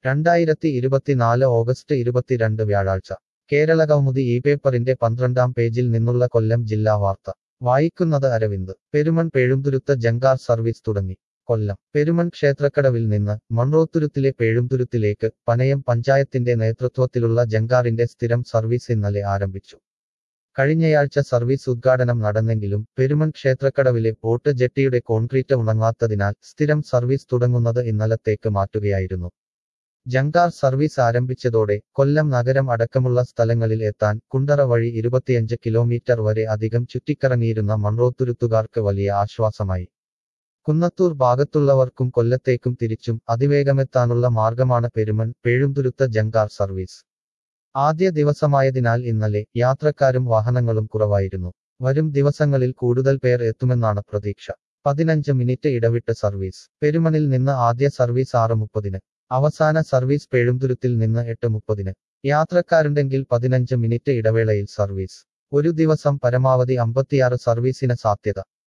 രണ്ടായിരത്തി ഇരുപത്തിനാല് ഓഗസ്റ്റ് ഇരുപത്തിരണ്ട് വ്യാഴാഴ്ച കേരളകൗമുദി ഈ പേപ്പറിന്റെ പന്ത്രണ്ടാം പേജിൽ നിന്നുള്ള കൊല്ലം ജില്ലാ വാർത്ത വായിക്കുന്നത് അരവിന്ദ് പെരുമൺ പേഴുംതുരുത്ത് ജങ്കാർ സർവീസ് തുടങ്ങി കൊല്ലം പെരുമൺ ക്ഷേത്രക്കടവിൽ നിന്ന് മൺറോത്തുരുത്തിലെ പേഴുംതുരുത്തിലേക്ക് പനയം പഞ്ചായത്തിന്റെ നേതൃത്വത്തിലുള്ള ജങ്കാറിന്റെ സ്ഥിരം സർവീസ് ഇന്നലെ ആരംഭിച്ചു കഴിഞ്ഞയാഴ്ച സർവീസ് ഉദ്ഘാടനം നടന്നെങ്കിലും പെരുമൺ ക്ഷേത്രക്കടവിലെ ബോട്ട് ജെട്ടിയുടെ കോൺക്രീറ്റ് ഉണങ്ങാത്തതിനാൽ സ്ഥിരം സർവീസ് തുടങ്ങുന്നത് ഇന്നലത്തേക്ക് മാറ്റുകയായിരുന്നു ജങ്കാർ സർവീസ് ആരംഭിച്ചതോടെ കൊല്ലം നഗരം അടക്കമുള്ള സ്ഥലങ്ങളിൽ എത്താൻ കുണ്ടറ വഴി ഇരുപത്തിയഞ്ച് കിലോമീറ്റർ വരെ അധികം ചുറ്റിക്കറങ്ങിയിരുന്ന മൺറോത്തുരുത്തുകാർക്ക് വലിയ ആശ്വാസമായി കുന്നത്തൂർ ഭാഗത്തുള്ളവർക്കും കൊല്ലത്തേക്കും തിരിച്ചും അതിവേഗമെത്താനുള്ള മാർഗമാണ് പെരുമൺ പേഴുംതുരുത്ത ജങ്കാർ സർവീസ് ആദ്യ ദിവസമായതിനാൽ ഇന്നലെ യാത്രക്കാരും വാഹനങ്ങളും കുറവായിരുന്നു വരും ദിവസങ്ങളിൽ കൂടുതൽ പേർ എത്തുമെന്നാണ് പ്രതീക്ഷ പതിനഞ്ച് മിനിറ്റ് ഇടവിട്ട് സർവീസ് പെരുമണിൽ നിന്ന് ആദ്യ സർവീസ് ആറ് മുപ്പതിന് അവസാന സർവീസ് പേഴുംതുരുത്തിൽ നിന്ന് എട്ട് മുപ്പതിന് യാത്രക്കാരുണ്ടെങ്കിൽ പതിനഞ്ച് മിനിറ്റ് ഇടവേളയിൽ സർവീസ് ഒരു ദിവസം പരമാവധി അമ്പത്തിയാറ് സർവീസിന് സാധ്യത